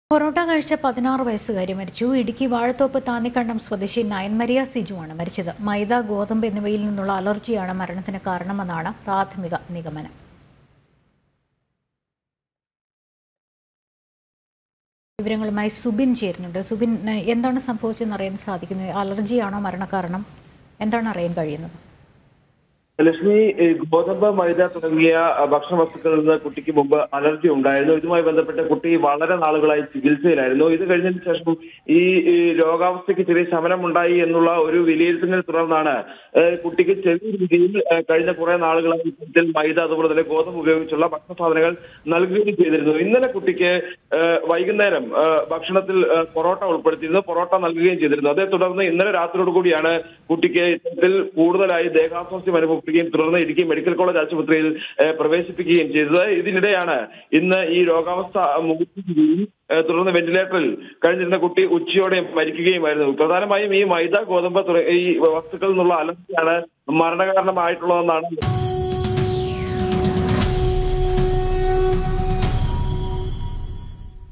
പൊറോട്ട കഴിച്ച പതിനാറ് വയസ്സുകാരി മരിച്ചു ഇടുക്കി വാഴത്തോപ്പ് താന്നിക്കണ്ടം സ്വദേശി നയൻമരിയ സിജുവാണ് മരിച്ചത് മൈദ ഗോതമ്പ് എന്നിവയിൽ നിന്നുള്ള അലർജിയാണ് മരണത്തിന് കാരണമെന്നാണ് പ്രാഥമിക നിഗമനം വിവരങ്ങളുമായി സുബിൻ ചേരുന്നുണ്ട് സുബിൻ ഏഹ്, എന്താണ് സംഭവിച്ചതെന്ന് അറിയാൻ സാധിക്കുന്നത് അലർജിയാണോ മരണകാരണം എന്താണ് അറിയാൻ കഴിയുന്നത് ലക്ഷ്മി ഈ ഗോതമ്പ് മൈദ തുടങ്ങിയ അഹ്, ഭക്ഷണ വസ്തുക്കളിൽ നിന്ന് കുട്ടിക്ക് മുമ്പ് അലർജി ഉണ്ടായിരുന്നു ഇതുമായി ബന്ധപ്പെട്ട് കുട്ടി വളരെ നാളുകളായി ചികിത്സയിലായിരുന്നു ഇത് കഴിഞ്ഞതിന് ശേഷം ഈ ഈ രോഗാവസ്ഥയ്ക്ക് ചെറിയ ശമനം ഉണ്ടായി എന്നുള്ള ഒരു വിലയിരുത്തലിനെ തുടർന്നാണ് ഏഹ്, കുട്ടിക്ക് ചെറിയ രീതിയിൽ ഏഹ്, കഴിഞ്ഞ കുറെ നാളുകളായി ഇത്തരത്തിൽ മൈദ അതുപോലെ തന്നെ ഗോതമ്പ് ഉപയോഗിച്ചുള്ള ഭക്ഷണ സാധനങ്ങൾ നൽകുകയും ചെയ്തിരുന്നു ഇന്നലെ കുട്ടിക്ക് ഏഹ്, വൈകുന്നേരം ഏഹ്, ഭക്ഷണത്തിൽ ഏഹ്, പൊറോട്ട ഉൾപ്പെടുത്തിയിരുന്നു പൊറോട്ട നൽകുകയും ചെയ്തിരുന്നു അതേ തുടർന്ന് ഇന്നലെ രാത്രിയോട് കൂടിയാണ് കുട്ടിക്ക് ഇത്തരത്തിൽ കൂടുതലായി ദേഹാസ്വാസ്ഥ്യം അനുഭവപ്പെടുകയും തുടർന്ന് ഇടുക്കി മെഡിക്കൽ കോളേജ് ആശുപത്രിയിൽ ഏഹ്, പ്രവേശിപ്പിക്കുകയും ചെയ്തത് ഇതിനിടെയാണ് ഇന്ന് ഈ രോഗാവസ്ഥ മുഖിക്കുകയും ഏഹ്, തുടർന്ന് വെന്റിലേറ്ററിൽ കഴിഞ്ഞിരുന്ന കുട്ടി ഉച്ചയോടെ മരിക്കുകയുമായിരുന്നു പ്രധാനമായും ഈ മൈദ ഗോതമ്പ് തുട- ഈ വസ്തുക്കളിൽ നിന്നുള്ള അലർജിയാണ് മരണകാരണമായിട്ടുള്ളതെന്നാണ്